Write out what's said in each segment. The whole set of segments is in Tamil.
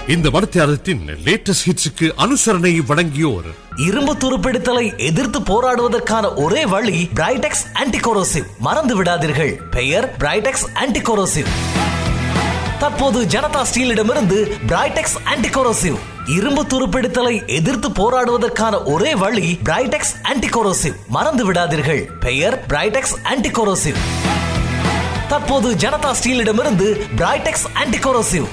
இந்த மடத்தியாரத்தின் லேட்டஸ்ட் ஹிட்ஸுக்கு அனுசரணை வழங்கியோர் இரும்பு துருப்பிடித்தலை எதிர்த்து போராடுவதற்கான ஒரே வழி பிரைடெக்ஸ் ஆன்டிகோரோசிவ் மறந்து விடாதீர்கள் பெயர் பிரைடெக்ஸ் ஆன்டிகோரோசிவ் தற்போது ஜனதா ஸ்டீலிடமிருந்து பிரைடெக்ஸ் ஆன்டிகோரோசிவ் இரும்பு துருப்பிடித்தலை எதிர்த்து போராடுவதற்கான ஒரே வழி பிரைடெக்ஸ் ஆன்டிகோரோசிவ் மறந்து விடாதீர்கள் பெயர் பிரைடெக்ஸ் ஆன்டிகோரோசிவ் தற்போது ஜனதா ஸ்டீலிடமிருந்து பிரைடெக்ஸ் ஆன்டிகோரோசிவ்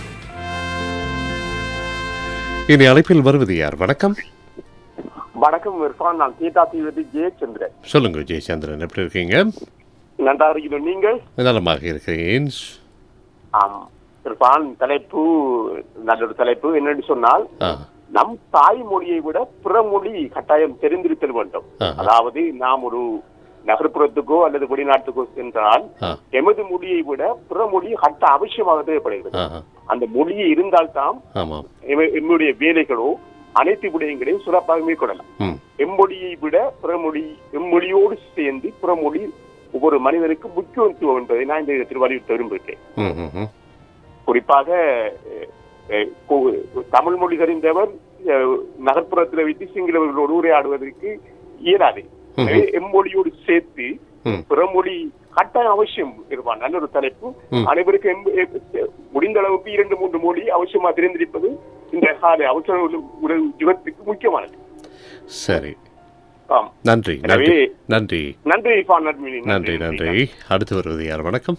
இனி அழைப்பில் வருவது யார் வணக்கம் வணக்கம் இர்ஃபான் நான் கீதா தீவிரதி ஜெயச்சந்திரன் சொல்லுங்க ஜெயச்சந்திரன் எப்படி இருக்கீங்க நன்றாக இருக்கிறோம் நீங்கள் நலமாக இருக்கிறேன் ஆம் இர்ஃபான் தலைப்பு நல்ல ஒரு தலைப்பு என்னன்னு சொன்னால் ஆ, நம் தாய்மொழியை விட பிற மொழி கட்டாயம் தெரிந்திருத்தல் வேண்டும் ஆஹா. அதாவது நாம் ஒரு நகர்ப்புறத்துக்கோ அல்லது வெளிநாட்டுக்கோ சென்றால் ஆ, எமது மொழியை விட பிற மொழி கட்ட அவசியமாக தேவைப்படுகிறது ஆ, அந்த மொழியை இருந்தால்தான் ஆமாம் எம- எம்முடைய வேலைகளோ அனைத்து விடயங்களையும் சிறப்பாக மேற்கொள்ளலாம் ம் எம்மொழியை விட பிறமொழி எம்மொழியோடு சேர்ந்து பிறமொழி ஒவ்வொரு மனிதனுக்கு முக்கியத்துவம் என்பதை நான் இந்த இடத்தில் வலியுறுத்த விரும்புகிறேன் ம், ம், ம். குறிப்பாக அஹ், அஹ், கு- தமிழ் மொழி தெரிந்தவர் அஹ், நகர்ப்புறத்தில் வைத்து சிங்களவர்களோடு உரையாடுவதற்கு இயலாது எனவே எம்மொழியோடு சேர்த்து ம். பிறமொழி கட்டாயம் அவசியம் இருப்பான் நல்ல ஒரு தலைப்பு ம். அனைவருக்கும் எம்- எம்- முடிந்த அளவுக்கு இரண்டு மூன்று மொழி அவசியமா தெரிந்திருப்பது இந்த கால அவசர உலக யுகத்துக்கு முக்கியமானது சரி ஆம் நன்றி நன்றி எனவே- நன்றி நன்றி இர்ஃபான் நட்மினி. நன்றி நன்றி அடுத்து வருவது யார் வணக்கம்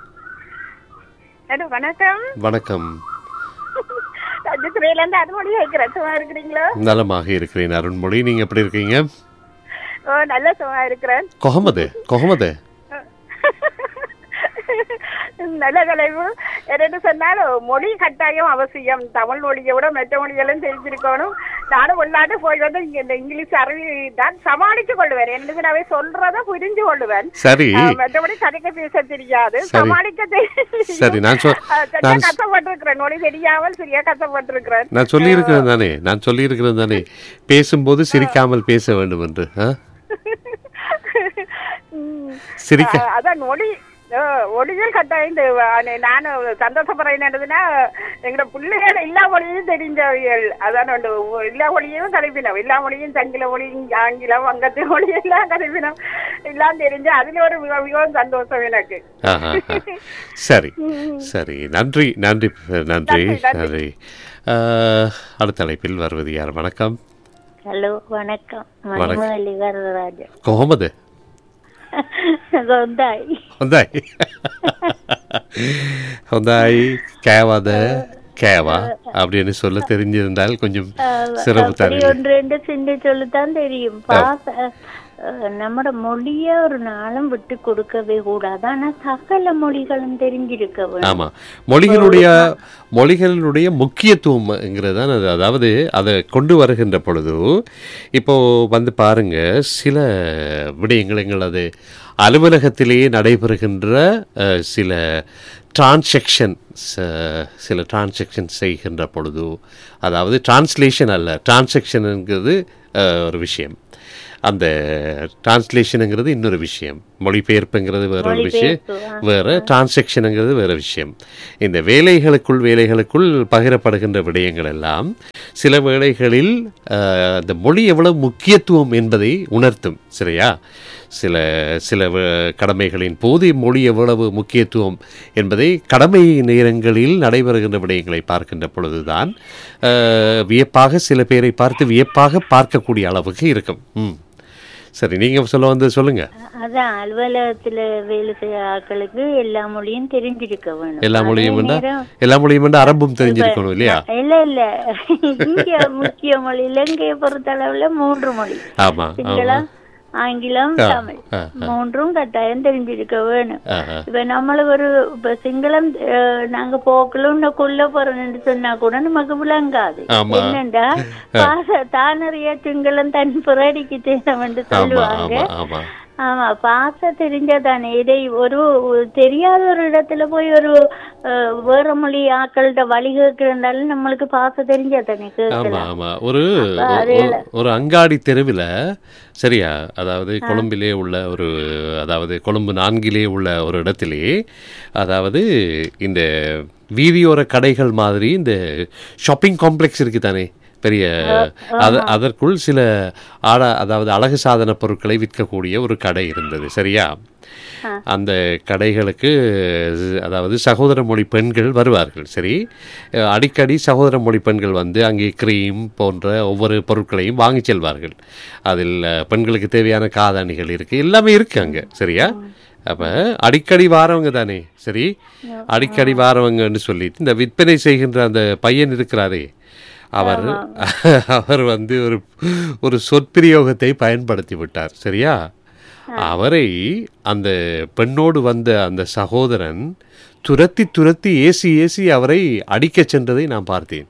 ஹலோ வணக்கம் வணக்கம் தஞ்சாவூர்ல இருந்து அருமொழி கேட்கிறேன் சும்மா இருக்கிறீங்களோ நலமாக இருக்கிறேன் அருண்மொழி நீங்க எப்படி இருக்கீங்க ஓ நல்ல சும்மா இருக்கிறேன் கொஹமது கொஹமது நல்ல தலைவு என்னன்னு சொன்னாலும் மொழி கட்டாயம் அவசியம் தமிழ் மொழியை விட மற்ற மொழிகளும் தெரிஞ்சிருக்கணும் நானும் உள்நாட்டு போய் வந்து இங்க இந்த இங்கிலீஷ் அறிவி தான் சமாளிச்சு கொள்ளுவேன் எனக்கு நான் சொல்றத புரிஞ்சு கொள்ளுவேன் சரி ஆஹ், மற்றபடி கதைக்க பேச தெரியாது சரி. சமாளிக்க தெரியும் சரி, நான் சொ- ஆஹ், சரியா நான் சொ- கஷ்டப்பட்டிருக்கிறேன் மொழி தெரியாமல் சரியா கஷ்டப்பட்டிருக்கிறேன் நான் சொல்லியிருக்கிறேன் தானே நான் சொல்லியிருக்கிறேன் தானே பேசும்போது சிரிக்காமல் பேச வேண்டும் என்று ஆ? ம். சிரிக்க அஹ் அதான் மொழி அஹ் ஒளிகள் கட்டாயம் தேவை. ஆனா நானும் சந்தோஷப்படுறேன் என்னதுன்னா எங்களோட பிள்ளைகள் எல்லா மொழியும் தெரிஞ்சவர்கள் அதான் உண்டு. எல்லா மொழியும் கதைப்பினோம் எல்லா மொழியும் சங்கில மொழியும் ஆங்கிலம் வங்கத்து மொழி எல்லாம் கதைப்பினோம் எல்லாம் தெரிஞ்சு அதுல ஒரு மிக மிகவும் சந்தோஷம் எனக்கு ஆஹா, ஆஹா. சரி சரி நன்றி நன்றி நன்றி நன்றி, நன்றி. நன்றி ஆ, அடுத்த அழைப்பில் வருவது யார் வணக்கம் ஹலோ வணக்கம் வணக்கம். மணிமலி வரதராஜன் கொஹமது கொந்தாய் ஹொந்தாய் ஹொந்தாய் கேவாத கேவா அப்படின்னு சொல்ல தெரிஞ்சிருந்தால் கொஞ்சம் சிறப்பு அப்படி தரீங்க ஒன்று ரெண்டு சிந்து சொல்லுதான் தெரியும் பாச அஹ், நம்மட மொழிய ஒரு நாளும் விட்டு கொடுக்கவே கூடாது ஆனா சகல மொழிகளும் தெரிஞ்சிருக்க வேண்டும் ஆமா மொழிகளுடைய மொழிகளுடைய முக்கியத்துவம்ங்கிறது தான் அது அதாவது அதை கொண்டு வருகின்ற பொழுது இப்போ வந்து பாருங்க சில விடயங்கள் எங்களது அலுவலகத்திலேயே நடைபெறுகின்ற அஹ், சில டிரான்சாக்ஷன் சில டிரான்சாக்ஷன் செய்கின்ற பொழுது அதாவது டிரான்ஸ்லேஷன் அல்ல டிரான்சாக்ஷனுங்கிறது ஒரு விஷயம் அந்த டிரான்ஸ்லேஷனுங்கிறது இன்னொரு விஷயம் மொழிபெயர்ப்புங்கிறது வேற ஒரு விஷயம் மொழிபெயர்ப்பு, வேற டிரான்சாக்ஷனுங்கிறது வேற விஷயம் இந்த வேலைகளுக்குள் வேலைகளுக்குள் பகிரப்படுகின்ற விடயங்கள் எல்லாம் சில வேளைகளில் அஹ், அந்த மொழி எவ்வளவு முக்கியத்துவம் என்பதை உணர்த்தும் சரியா சில சில வ- கடமைகளின் போது மொழி எவ்வளவு முக்கியத்துவம் என்பதை கடமை நேரங்களில் நடைபெறுகின்ற விடயங்களை பார்க்கின்ற பொழுதுதான் அஹ், வியப்பாக சில பேரை பார்த்து வியப்பாக பார்க்கக்கூடிய அளவுக்கு இருக்கும் ம் சரி நீங்க சொல்ல வந்து சொல்லுங்க அதான் அலுவலகத்துல வேலை செய்ய ஆட்களுக்கு எல்லா மொழியும் தெரிஞ்சிருக்க வேணும் எல்லா அதே மொழியும் வேண்டா நேரம் எல்லா மொழியும் வேண்டா அரபும் தெரிஞ்சிருக்கணும் இல்லையா இல்ல இல்ல இங்க முக்கிய மொழி இலங்கையை பொறுத்த அளவுல மூன்று மொழி ஆமா ஆமா சிங்களம் ஆங்கிலம் ஆ, தமிழ் ஆ, மூன்றும் கட்டாயம் தெரிஞ்சிருக்க வேணும் ஆஹா. இப்ப நம்மளுக்கு ஒரு இப்ப சிங்களம் அஹ், நாங்க போக்கலும் கொல்ல போறோம்னு சொன்னா கூட நமக்கு விளங்காது ஆமா. என்னண்டா பாச தானறிய சிங்களம் தன் புரடிக்கு தேனம் என்று ஆமா சொல்லுவாங்க ஆமா ஆமா ஆமா பாச தெரிஞ்சதானே இதை ஒரு தெரியாத ஒரு இடத்துல போய் ஒரு அஹ், வேற மொழி ஆக்கள்கிட்ட வழி கேட்கிறதாலும் நம்மளுக்கு பாச தெரிஞ்சதானே ஆமா கேட்கலாம் ஆமா ஒரு அப்ப அது ஒரு- ஒரு அங்காடி தெருவில் சரியா அதாவது கொழும்பிலே உள்ள ஒரு அதாவது கொழும்பு நான்கிலே உள்ள ஒரு இடத்திலே அதாவது இந்த வீதியோர கடைகள் மாதிரி இந்த ஷாப்பிங் காம்ப்ளெக்ஸ் இருக்கு தானே பெரிய அது அதற்குள் சில ஆட அதாவது அழகு சாதன பொருட்களை விற்கக்கூடிய ஒரு கடை இருந்தது சரியா அந்த கடைகளுக்கு அதாவது சகோதர மொழி பெண்கள் வருவார்கள் சரி அஹ் அடிக்கடி சகோதர மொழி பெண்கள் வந்து அங்கே க்ரீம் போன்ற ஒவ்வொரு பொருட்களையும் வாங்கி செல்வார்கள் அதில் அஹ், பெண்களுக்கு தேவையான காதணிகள் இருக்குது எல்லாமே இருக்குது அங்கே சரியா அப்போ அடிக்கடி வாரவங்க தானே சரி அடிக்கடி வாரவங்கன்னு சொல்லிட்டு இந்த விற்பனை செய்கின்ற அந்த பையன் இருக்கிறாரே அவர் அவர் வந்து ஒரு ஒரு சொற்பிரயோகத்தை பயன்படுத்தி விட்டார் சரியா அவரை அந்த பெண்ணோடு வந்த அந்த சகோதரன் துரத்தி துரத்தி ஏசி ஏசி அவரை அடிக்கச் சென்றதை நான் பார்த்தேன்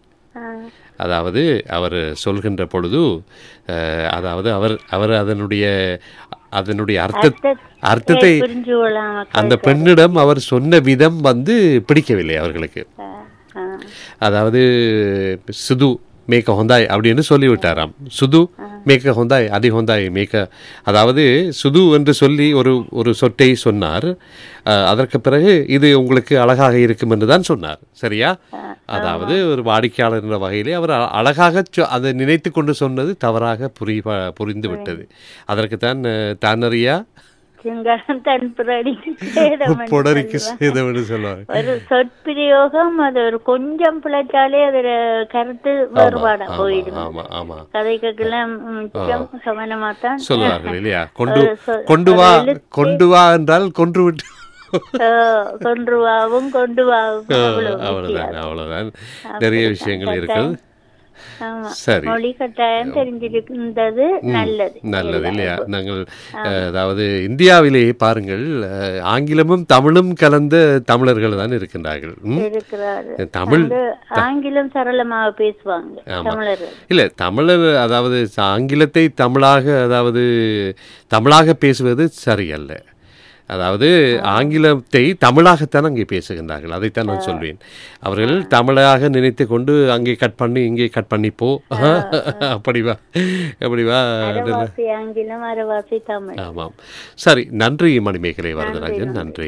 அதாவது அவர் சொல்கின்ற பொழுது அஹ், அதாவது அவர் அவர் அதனுடைய அதனுடைய அர்த்த அர்த்தத்தை புரிஞ்சு கொள்ளலாம் அந்த பெண்ணிடம் அவர் சொன்ன விதம் வந்து பிடிக்கவில்லை அவர்களுக்கு அதாவது சுது மேக்க ஹொந்தாய் அப்படின்னு சொல்லிவிட்டாராம் சுது மேக்க ஹொந்தாய் அதி ஹொந்தாய் மேக்க அதாவது சுது என்று சொல்லி ஒரு ஒரு சொட்டை சொன்னார் அஹ், அதற்கு பிறகு இது உங்களுக்கு அழகாக இருக்கும் என்று தான் சொன்னார் சரியா அதாவது ஒரு வாடிக்கையாளர் என்ற வகையிலே அவர் அ- அழகாக சொ- அதை நினைத்து கொண்டு சொன்னது தவறாக புரி புரிந்து விட்டது அதற்குத்தான் அஹ், தானறியா சிங்களம் தன் புரடி சேதம் என்று புடரிக்கு சொல்லுவாங்க. சேதம்னு சொல்லுவாங்க ஒரு சொற்பிரயோகம் அது ஒரு கொஞ்சம் பிழைச்சாலே அதுல கருத்து வேறுபாடா ஆமா, போயிடும் ஆமா ஆமா கதைக்கெல்லாம் மிச்சம் சமனமா தான் சொல்லுவார்கள் இல்லையா கொண்டு ஒரு சொ- கொண்டு வா ஒரு எழுத்து. கொண்டு வா என்றால் கொன்று விட்டு கொன்று வாவும் கொண்டு வாவும் அவ்வளவு அவ்வளவுதான் வித்தியாசம். அவ்வளவுதான் நிறைய விஷயங்கள் இருக்குது ஆமா. சரி மொழி கட்டாயம் தெரிஞ்சிருக்கின்றது நல்லது நல்லது இல்லையா நாங்கள் அஹ், அதாவது இந்தியாவிலேயே பாருங்கள் அஹ், ஆங்கிலமும் தமிழும் கலந்த தமிழர்கள் தான் இருக்கின்றார்கள் ம்? இருக்கிறாரு தமிழ் வந்து ஆங்கிலம் சரளமாக பேசுவாங்க ஆமா. தமிழர்கள் இல்லை தமிழர் அதாவது ஆங்கிலத்தை தமிழாக அதாவது தமிழாக பேசுவது சரியல்ல அதாவது ஆங்கிலத்தை தமிழாகத்தான் அங்கே பேசுகின்றார்கள் அதைத்தான் நான் சொல்வேன் அவர்கள் தமிழாக நினைத்து கொண்டு அங்கே கட் பண்ணி இங்கே கட் பண்ணி போ அப்படி வா அப்படி வா அரவாசி ஆங்கிலம் அரவாசி தமிழ் ஆமாம் சரி நன்றி மணிமேகலை வரதராஜன் நன்றி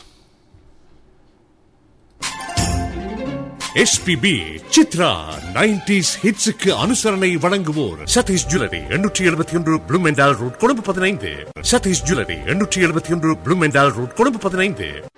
எஸ்பிபி சித்ரா நைன்டிஸ் ஹிட்ஸுக்கு அனுசரணை வழங்குவோர் சதீஷ் ஜுவல்லரி எண்ணூற்றி எழுபத்தி ஒன்று ப்ளூமெண்டால் ரோட் கொழும்பு பதினைந்து சதீஷ் ஜுவல்லரி எண்ணூற்றி எழுபத்தி ஒன்று ப்ளூமெண்டால் ரோட் கொழும்பு பதினைந்து